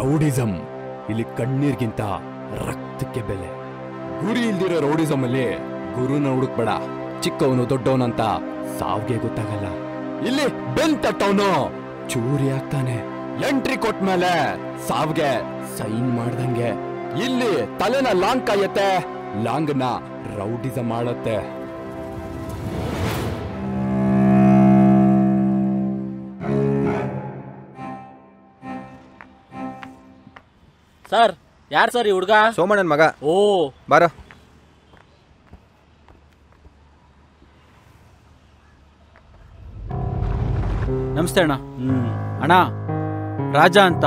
rowdyism ಇಲ್ಲಿ ಕಣ್ಣೀರ್ಗಿಂತ ರಕ್ತಕ್ಕೆ ಬೆಲೆ ಗುರಿ ಇಲ್ದಿರೋ ರೌಡಿಸಂ ಅಲ್ಲಿ ಗುರುನ ಹುಡುಕ್ಬೇಡ ಚಿಕ್ಕವನು ದೊಡ್ಡವನಂತ ಸಾವ್ಗೆ ಗೊತ್ತಾಗಲ್ಲ ಇಲ್ಲಿ ಬೆನ್ ತಟ್ಟವನು ಚೂರಿ ಆಗ್ತಾನೆ ಎಂಟ್ರಿ ಕೊಟ್ಮೇಲೆ ಸಾವ್ಗೆ ಸೈನ್ ಮಾಡ್ದಂಗೆ ಇಲ್ಲಿ ತಲೆನ ಲಾಂಗ್ ಕಾಯತ್ತೆ ಲಾಂಗ್ನ ರೌಡಿಸಂ ಮಾಡತ್ತೆ ಸರ್ ಯಾರು ಸರ್ ಈ ಹುಡುಗ ಸೋಮಣ್ಣನ ಮಗ ಓ ಬಾರೋ ನಮಸ್ತೆ ಅಣ್ಣ ಅಣ್ಣ ರಾಜ ಅಂತ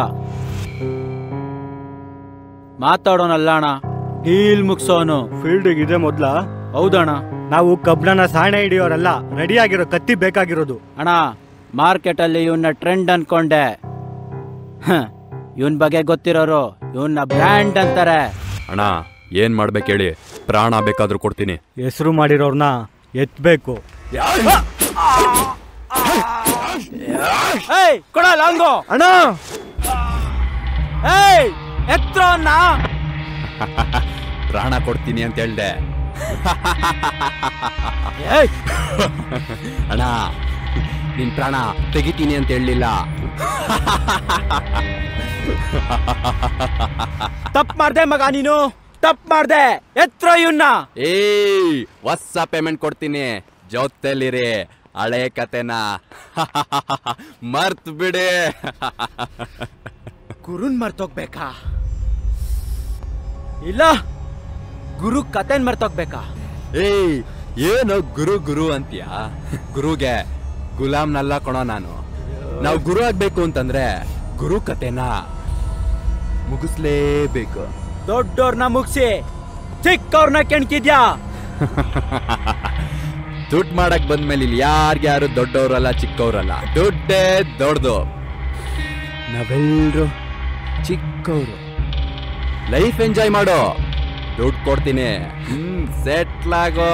ಮಾತಾಡೋನಲ್ಲ ಅಣ್ಣ ಡೀಲ್ ಮುಗ್ಸೋನು ಫೀಲ್ಡ್ ಇದೆ ಮೊದ್ಲ ಹೌದಣ್ಣ ನಾವು ಕಬ್ಣನ ಸಾಣೆ ಹಿಡಿಯೋರಲ್ಲ ರೆಡಿ ಆಗಿರೋ ಕತ್ತಿ ಬೇಕಾಗಿರೋದು ಅಣ್ಣ ಮಾರ್ಕೆಟಲ್ಲಿ ಇವನ್ನ ಟ್ರೆಂಡ್ ಅನ್ಕೊಂಡೆ ಇವನ್ ಬಗ್ಗೆ ಗೊತ್ತಿರೋರು ಇವನ್ನ ಬ್ರ್ಯಾಂಡ್ ಅಂತಾರೆ ಅಣ್ಣ ಏನ್ ಮಾಡ್ಬೇಕು ಹೇಳಿ ಪ್ರಾಣ ಬೇಕಾದ್ರೂ ಕೊಡ್ತೀನಿ ಹೆಸರು ಮಾಡಿರೋರ್ನ ಎತ್ಬೇಕು ಏಯ್ ಕೊಡ ಲಾಂಗೋ ಅಣ್ಣ ಏಯ್ ಎತ್ರೋನ್ನ ಪ್ರಾಣ ಕೊಡ್ತೀನಿ ಅಂತ ಹೇಳ್ದೆ ಏಯ್ ಅಣ್ಣ ನಿನ್ ಪ್ರಾಣ ತೆಗಿತೀನಿ ಅಂತ ಹೇಳಲಿಲ್ಲ ತಪ್ಪು ಮಾಡ್ದೆ ಮಗ ನೀನು ತಪ್ಪು ಮಾಡ್ದೆ ಎತ್ರೋ ಇವನ್ನ ಏಯ್ ಹೊಸ ಪೇಮೆಂಟ್ ಕೊಡ್ತೀನಿ ಜೊತೆಲಿರಿ ಹಳೆ ಕತೆನ ಮರ್ತ್ ಬಿಡಿ ಗುರುನ್ ಮರ್ತೋಗ್ಬೇಕಾ ಇಲ್ಲ ಗುರು ಕತೆನ್ ಮರ್ತೋಗ್ಬೇಕಾ ಏಯ್ ಏನು ಗುರು ಗುರು ಅಂತೀಯ ಗುರುಗೆ ಗುಲಾಮ್ನಲ್ಲ ಕೊಣೋ ನಾನು ನಾವು ಗುರು ಆಗ್ಬೇಕು ಅಂತಂದ್ರೆ ಗುರು ಕತೆನ ಮುಗಿಸ್ಲೇಬೇಕು ದೊಡ್ಡೋರ್ನ ಮುಗಿಸಿ ಚಿಕ್ಕವ್ರನ್ನ ಕೆಣ್ಕಿದ್ಯಾ ದುಡ್ಡು ಮಾಡಕ್ ಬಂದ್ಮೇಲೆ ಇಲ್ಲಿ ಯಾರ್ಗ್ಯಾರು ದೊಡ್ಡವರಲ್ಲ ಚಿಕ್ಕವರಲ್ಲ ದುಡ್ಡೇ ದೊಡ್ಡದು ನಾವೆಲ್ರು ಚಿಕ್ಕವರು ಲೈಫ್ ಎಂಜಾಯ್ ಮಾಡು ದುಡ್ಡು ಕೊಡ್ತೀನಿ ಹ್ಮ್ ಸೆಟ್ಲ್ ಆಗೋ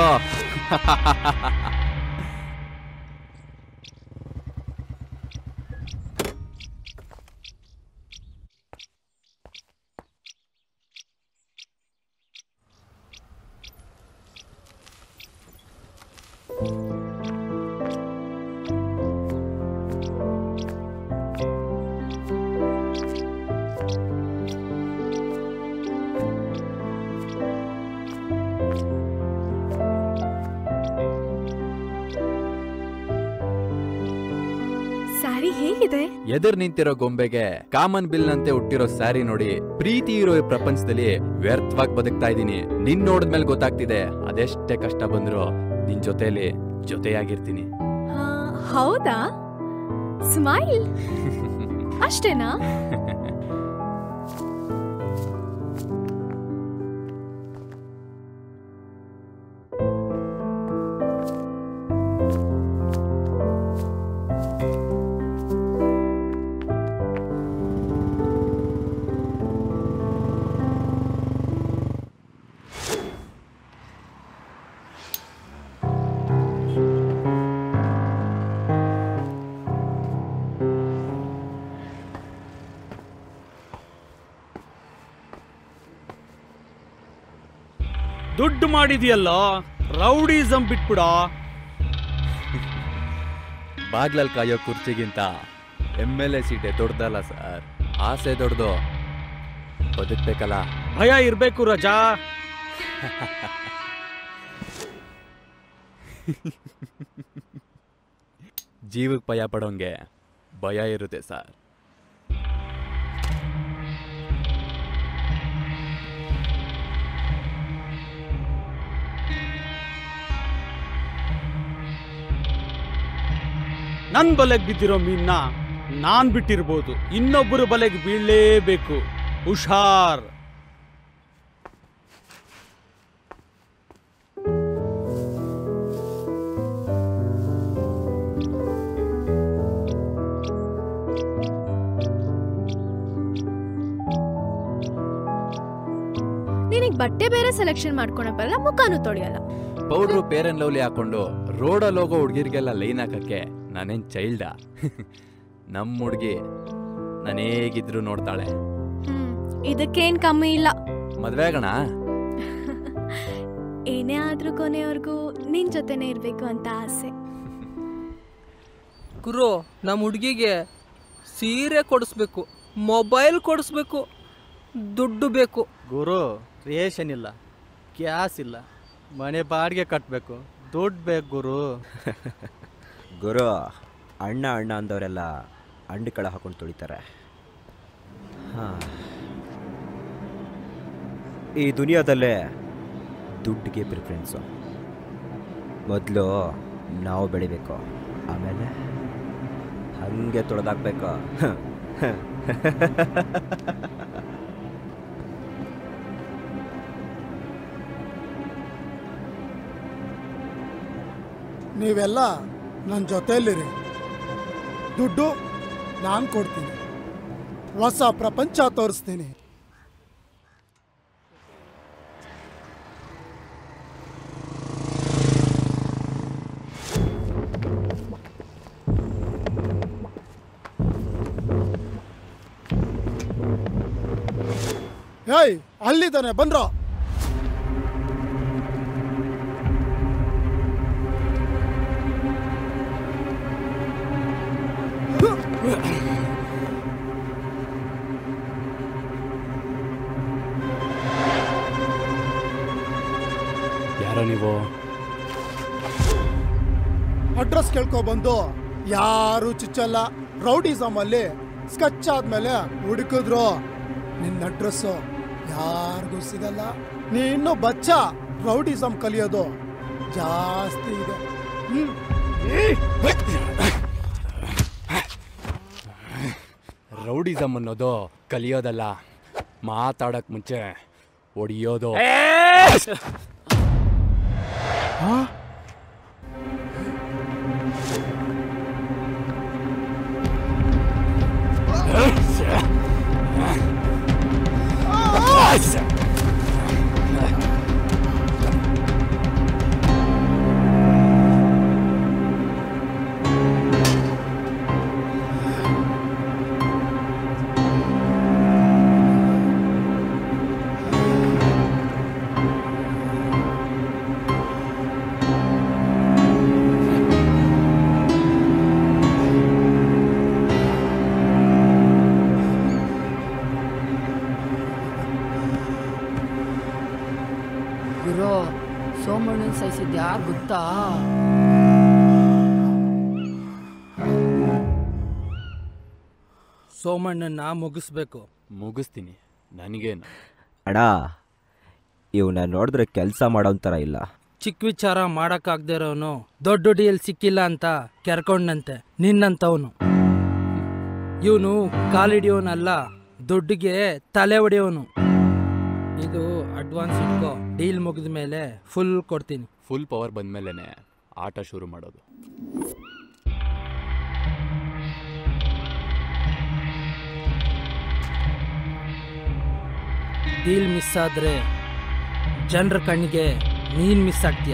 ಸ್ಯಾರಿ ಹೇಗಿದೆ ಎದುರು ನಿಂತಿರೋ ಗೊಂಬೆಗೆ ಕಾಮನ್ ಬಿಲ್ ನಂತೆ ಹುಟ್ಟಿರೋ ಸ್ಯಾರಿ ನೋಡಿ ಪ್ರೀತಿ ಇರೋ ಈ ಪ್ರಪಂಚದಲ್ಲಿ ವ್ಯರ್ಥವಾಗಿ ಬದುಕ್ತಾ ಇದ್ದೀನಿ ನಿನ್ ನೋಡಿದ್ಮೇಲೆ ಗೊತ್ತಾಗ್ತಿದೆ ಅದೆಷ್ಟೇ ಕಷ್ಟ ಬಂದ್ರು ನಿನ್ ಜೊತೆಲಿ ಜೊತೆಯಾಗಿರ್ತೀನಿ ಹಾ, ಹೌದಾ ಸ್ಮೈಲ್ ಅಷ್ಟೇನಾ ದುಡ್ಡು ಮಾಡಿದ್ಯಲ್ಲ ರೌಡಿಸಂ ಬಿಟ್ಬಿಡ ಬಾಗ್ಲಲ್ಲಿ ಕಾಯೋ ಕುರ್ಚಿಗಿಂತ ಎಮ್ ಎಲ್ ಎ ಸೀಟೆ ದೊಡ್ಡದಲ್ಲ ಸರ್ ಆಸೆ ದೊಡ್ಡದು ಬದುಕ್ಬೇಕಲ್ಲ ಭಯ ಇರ್ಬೇಕು ರಜಾ ಜೀವಕ್ಕೆ ಭಯ ಪಡೋಂಗೆ ಭಯ ಇರುತ್ತೆ ಸರ್ ನನ್ ಬಲೆಗ್ ಬಿದ್ದಿರೋ ಮೀನ್ನ ನಾನ್ ಬಿಟ್ಟಿರ್ಬೋದು ಇನ್ನೊಬ್ಬರು ಬಲೆಗ್ ಬೀಳಲೇಬೇಕು ಹುಷಾರ್ ನಿನಗ್ ಬಟ್ಟೆ ಬೇರೆ ಸೆಲೆಕ್ಷನ್ ಮಾಡ್ಕೊಳಕ್ ಬರಲ್ಲ ಮುಖಾನು ತೊಳೆಯಲ್ಲ ಪೌಡ್ರು ಪೇರನ್ ಲವ್ಲಿ ಹಾಕೊಂಡು ರೋಡಲ್ಲಿ ಹೋಗೋ ಹುಡುಗಿರಿಗೆಲ್ಲ ಲೈನ್ ಹಾಕಕ್ಕೆ ನಾನೇನ್ ಚೈಲ್ಡಾ ನಮ್ಮ ಹುಡುಗಿ ನಾನು ಹೇಗಿದ್ರು ನೋಡ್ತಾಳೆ ಇದಕ್ಕೇನ್ ಕಮ್ಮಿ ಇಲ್ಲ ಮದ್ವೆ ಆಗೋಣ ಏನೇ ಆದ್ರೂ ಕೊನೆವರೆಗೂ ನಿನ್ ಜೊತೆನೆ ಇರ್ಬೇಕು ಅಂತ ಆಸೆ ಗುರು ನಮ್ಮ ಹುಡುಗಿಗೆ ಸೀರೆ ಕೊಡಿಸ್ಬೇಕು ಮೊಬೈಲ್ ಕೊಡಿಸ್ಬೇಕು ದುಡ್ಡು ಬೇಕು ಗುರು ರೇಷನ್ ಇಲ್ಲ ಗ್ಯಾಸ್ ಇಲ್ಲ ಮನೆ ಬಾಡಿಗೆ ಕಟ್ಟಬೇಕು ದುಡ್ಡು ಬೇಕು ಗುರು ಗುರು ಅಣ್ಣ ಅಣ್ಣ ಅಂದವರೆಲ್ಲ ಅಂಡು ಕಳ ಹಾಕೊಂಡು ತುಳಿತಾರೆ ಹಾಂ ಈ ದುನಿಯಾದಲ್ಲೇ ದುಡ್ಡಿಗೆ ಪ್ರಿಫರೆನ್ಸು ಮೊದಲು ನಾವು ಬೆಳಿಬೇಕು ಆಮೇಲೆ ಹಾಗೆ ತೊಳೆದಾಕ್ಬೇಕು ನೀವೆಲ್ಲ ನನ್ನ ಜೊತೆಯಲ್ಲಿರಿ ದುಡ್ಡು ನಾನು ಕೊಡ್ತೀನಿ ಹೊಸ ಪ್ರಪಂಚ ತೋರಿಸ್ತೀನಿ ಹೇಯ್ ಅಲ್ಲಿದ್ದಾನೆ ಬಂದ್ರೋ ಯಾರೋ ನೀವು ಅಡ್ರೆಸ್ ಕೇಳ್ಕೊಬಂದು ಯಾರು ಚುಚ್ಚಲ್ಲ ರೌಡಿಸಮ್ ಅಲ್ಲಿ ಸ್ಕಚ್ ಆದ್ಮೇಲೆ ಹುಡುಕಿದ್ರು ನಿನ್ನ ಅಡ್ರೆಸ್ಸು ಯಾರಿಗೂ ಸಿಗಲ್ಲ ನೀ ಇನ್ನೂ ಬಚ್ಚ ರೌಡಿಸಮ್ ಕಲಿಯೋದು ಜಾಸ್ತಿ ಇದೆ ಹ್ಮ್ ರೌಡಿಸಮ್ ಅನ್ನೋದು ಕಲಿಯೋದಲ್ಲ ಮಾತಾಡಕ್ ಮುಂಚೆ ಹೊಡಿಯೋದು ಗುರು ಸೋಮಣ್ಣನ ಸಹಿಸಿದ್ ಯಾರು ಗೊತ್ತಾ ಸೋಮಣ್ಣನ ಮುಗಿಸ್ಬೇಕು ಮುಗಿಸ್ತೀನಿ ನನಗೇನು ಅಣ್ಣ ಇವನ್ನ ನೋಡಿದ್ರೆ ಕೆಲಸ ಮಾಡೋನ್ ಥರ ಇಲ್ಲ ಚಿಕ್ಕ ವಿಚಾರ ಮಾಡಕ್ಕಾಗ್ದೇ ಇರೋನು ದೊಡ್ಡ ಡಿಯಲ್ಲಿ ಸಿಕ್ಕಿಲ್ಲ ಅಂತ ಕೆರ್ಕೊಂಡಂತೆ ನಿನ್ನಂತವನು ಇವನು ಕಾಲಿಡಿಯೋನಲ್ಲ ದುಡ್ಡಿಗೆ ತಲೆ ಹೊಡೆಯೋನು ಇದು ಅಡ್ವಾನ್ಸ್ ಇಟ್ಕೋ ಡೀಲ್ ಮುಗಿದ ಮೇಲೆ ಫುಲ್ ಕೊಡ್ತೀನಿ ಫುಲ್ ಪವರ್ ಬಂದ್ಮೇಲೆ ಆಟ ಶುರು ಮಾಡೋದು ಡೀಲ್ ಮಿಸ್ ಆದ್ರೆ ಜನರ ಕಣ್ಣಿಗೆ ನೀನ್ ಮಿಸ್ ಆಗ್ತೀಯ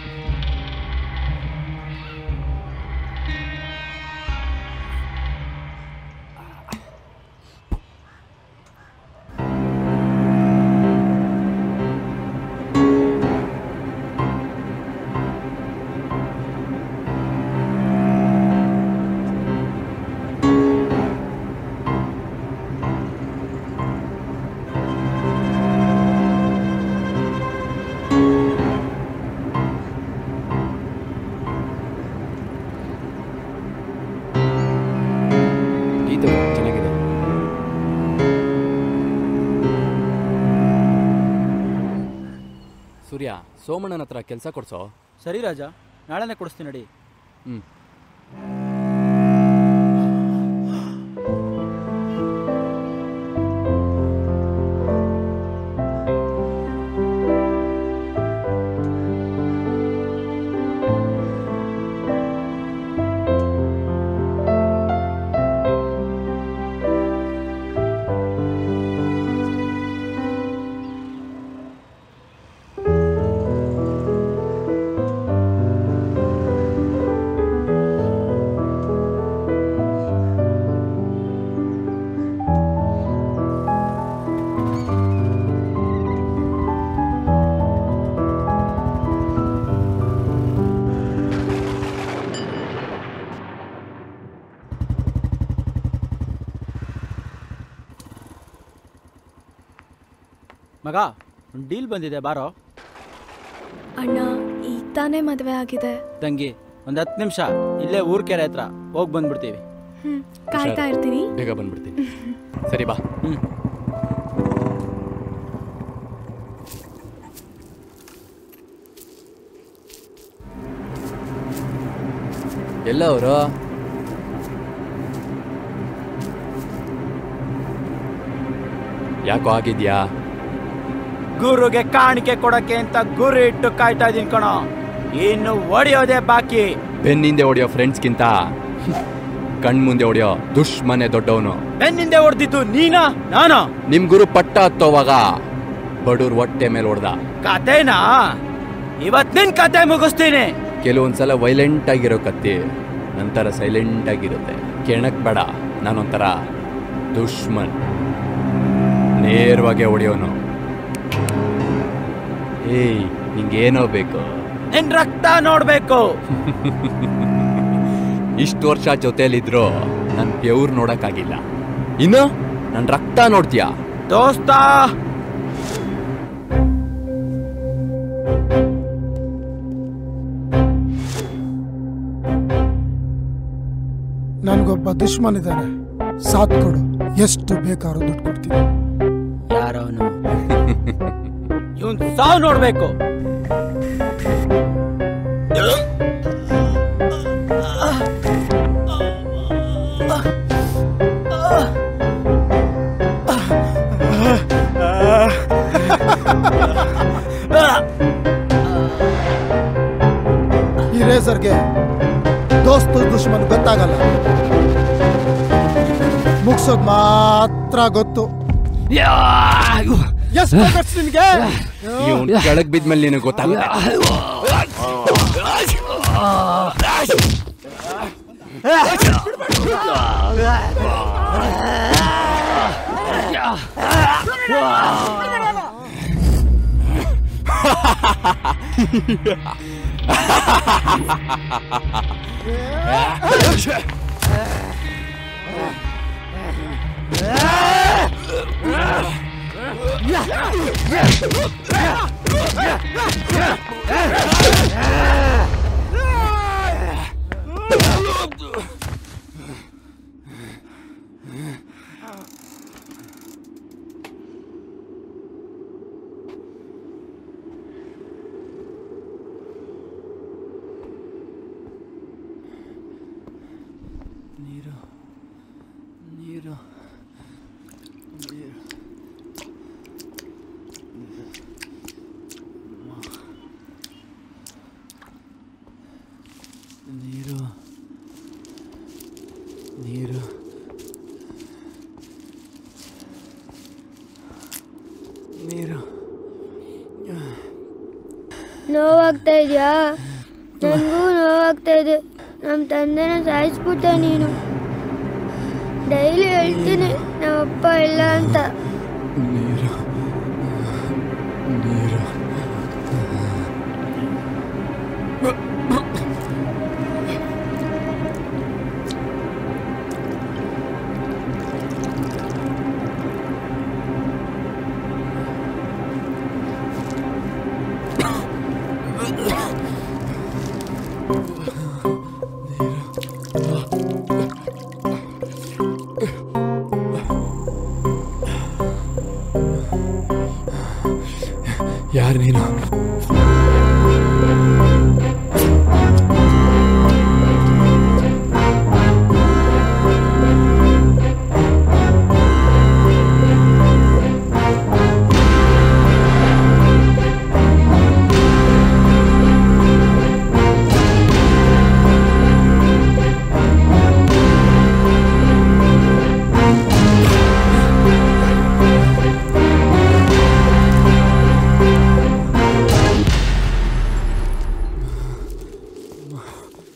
ಗೀತೆ ಚೆನ್ನಾಗಿದೆ ಸೂರ್ಯ ಸೋಮಣ್ಣನ ಹತ್ರ ಕೆಲಸ ಕೊಡ್ಸೋ ಸರಿ ರಾಜ ನಾಳೆನೇ ಕೊಡಿಸ್ತೀನಿ ನಡಿ ಹ್ಮ್ ಮಗ ಒಂದು ಡೀಲ್ ಬಂದಿದೆ ಬಾರೋ ಅಣ್ಣ ಈಗ ತಾನೇ ಮದುವೆ ಆಗಿದೆ ತಂಗಿ ಒಂದು ಹತ್ತು ನಿಮಿಷ ಇಲ್ಲೇ ಊರ್ ಕೆರೆ ಹತ್ರ ಹೋಗಿ ಬಂದ್ಬಿಡ್ತೀವಿ ಹ್ಮ್ ಕಾಯ್ತಾ ಇರ್ತೀನಿ ಬೇಗ ಬಂದ್ಬಿಡ್ತೀನಿ ಸರಿ ಬಾ ಹ್ಮ್ ಎಲ್ಲ ಅವರು ಯಾಕೋ ಆಗಿದ್ಯಾ ಗುರುಗೆ ಕಾಣಿಕೆ ಕೊಡಕ್ಕೆ ಅಂತ ಗುರು ಇಟ್ಟು ಕಾಯ್ತಾ ಇದೀನಿ ಕಣೋ ಇನ್ನು ಹೊಡಿಯೋದೇ ಬಾಕಿ ಬೆನ್ನಿಂದೆ ಹೊಡೆಯೋ ಫ್ರೆಂಡ್ಸ್ಗಿಂತ ಕಣ್ ಮುಂದೆ ಹೊಡೆಯೋ ದುಶ್ಮನೆ ದೊಡ್ಡವನು ಬೆನ್ನಿಂದೆ ಹೊಡೆದಿದ್ದು ನೀನಾ ನಾನಾ ನಿಮ್ ಗುರು ಪಟ್ಟ ಹತ್ತೋವಾಗ ಬಡೂರ್ ಹೊಟ್ಟೆ ಮೇಲೆ ಹೊಡೆದ ಕತೆನಾ ಇವತ್ ನಿನ್ ಕತೆ ಮುಗಿಸ್ತೀನಿ ಕೆಲವೊಂದ್ಸಲ ವೈಲೆಂಟ್ ಆಗಿರೋ ಕತ್ತಿ ನಂತರ ಸೈಲೆಂಟ್ ಆಗಿರುತ್ತೆ ಕೆಣಕ್ ಬೇಡ ನಾನೊಂಥರ ದುಶ್ಮನ್ ನೇರವಾಗಿ ಹೊಡೆಯೋನು ಏಯ್ ನಿಂಗೇನೋ ಬೇಕು ನಿನ್ ರಕ್ತ ನೋಡ್ಬೇಕು ಇಷ್ಟು ವರ್ಷ ಜೊತೆಲಿದ್ರು ನನ್ ಬೆವ್ರು ನೋಡಕ್ಕಾಗಿಲ್ಲ ಇನ್ನು ನನ್ ರಕ್ತ ನೋಡ್ತೀಯಾ ದೋಸ್ತ ನನಗೊಬ್ಬ ದುಶ್ಮನ್ ಇದ್ದಾನೆ ಸಾಥ್ ಕೊಡು ಎಷ್ಟು ಬೇಕಾದ್ರೂ ದುಡ್ಡು ಕೊಡ್ತೀನಿ ಯಾರವನು ಇವನ್ ಸಾವು ನೋಡ್ಬೇಕು ಈ ರೇಸರ್ಗೆ ದೋಸ್ತ ದುಶ್ಮನ್ ಗೊತ್ತಾಗಲ್ಲ ಮುಗ್ಸೋದ್ ಮಾತ್ರ ಗೊತ್ತು ಎಷ್ಟು ಖರ್ಚು ನಿನ್ಗೆ ಇವನ್ ಕೆಳಗ್ ಬಿದ್ಮೇಲೆ ನಿನಗೆ ಗೊತ್ತಾಗುತ್ತೆ ನೋವಾಗ್ತಾ ಇದೆಯಾ ನನಗೂ ನೋವಾಗ್ತಾ ಇದೆ ನಮ್ಮ ತಂದೆನ ಸಾಯಿಸ್ಬಿಟ್ಟೆ ನೀನು ಡೈಲಿ ಹೇಳ್ತೀನಿ ನಮ್ಮಪ್ಪ ಇಲ್ಲ ಅಂತ ಯಾರು ನೀನು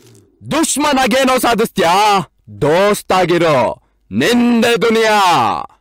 ದುಶ್ಮನಾಗೇನೋ ಸಾಧಿಸ್ತ್ಯಾ ದೋಸ್ತಾಗಿರೋ ನಿಂದೆ ದುನಿಯಾ